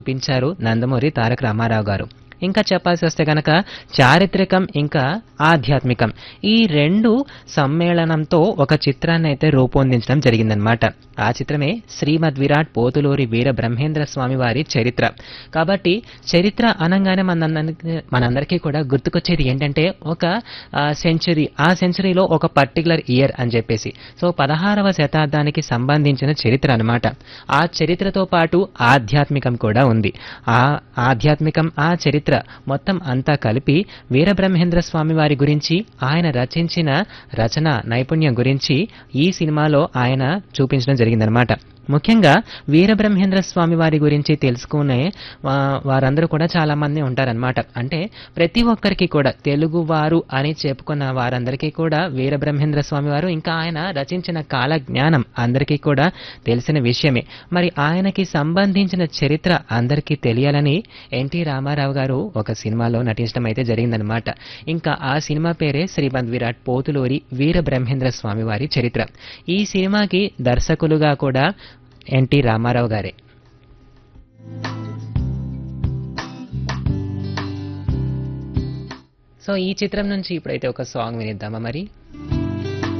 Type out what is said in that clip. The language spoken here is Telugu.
చూపించారు నందమూరి తారక రామారావు గారు ఇంకా చెప్పాల్సి వస్తే గనక చారిత్రకం ఇంకా ఆధ్యాత్మికం ఈ రెండు సమ్మేళనంతో ఒక చిత్రాన్ని అయితే రూపొందించడం జరిగిందనమాట ఆ చిత్రమే శ్రీమద్ విరాట్ పోతులూరి వీర బ్రహ్మేంద్ర స్వామి వారి చరిత్ర కాబట్టి చరిత్ర అనగానే మనందరికీ మనందరికీ కూడా గుర్తుకొచ్చేది ఏంటంటే ఒక సెంచరీ ఆ సెంచరీలో ఒక పర్టికులర్ ఇయర్ అని చెప్పేసి సో పదహారవ శతాబ్దానికి సంబంధించిన చరిత్ర అన్నమాట ఆ చరిత్రతో పాటు ఆధ్యాత్మికం కూడా ఉంది ఆ ఆధ్యాత్మికం ఆ చరిత్ర మొత్తం అంతా కలిపి వీరబ్రహ్మేంద్ర స్వామి వారి గురించి ఆయన రచించిన రచన నైపుణ్యం గురించి ఈ సినిమాలో ఆయన చూపించడం జరిగిందనమాట ముఖ్యంగా వీరబ్రహ్మేంద్ర స్వామి వారి గురించి తెలుసుకునే వా- వారందరూ కూడా చాలా మంది ఉంటారనమాట అంటే ప్రతి ఒక్కరికి కూడా తెలుగు వారు అని చెప్పుకున్న వారందరికీ కూడా వీరబ్రహ్మేంద్ర స్వామి వారు ఇంకా ఆయన రచించిన కాల జ్ఞానం అందరికీ కూడా తెలిసిన విషయమే మరి ఆయనకి సంబంధించిన చరిత్ర అందరికీ తెలియాలని ఎన్టీ రామారావు గారు ఒక సినిమాలో నటించడం అయితే జరిగిందనమాట ఇంకా ఆ సినిమా పేరే శ్రీమంత్ విరాట్ పోతులూరి వీరబ్రహ్మేంద్ర స్వామి వారి చరిత్ర ఈ సినిమాకి దర్శకులుగా కూడా ఎన్టీ రామారావు గారే సో ఈ చిత్రం నుంచి ఇప్పుడైతే ఒక సాంగ్ వినిద్దామా మరి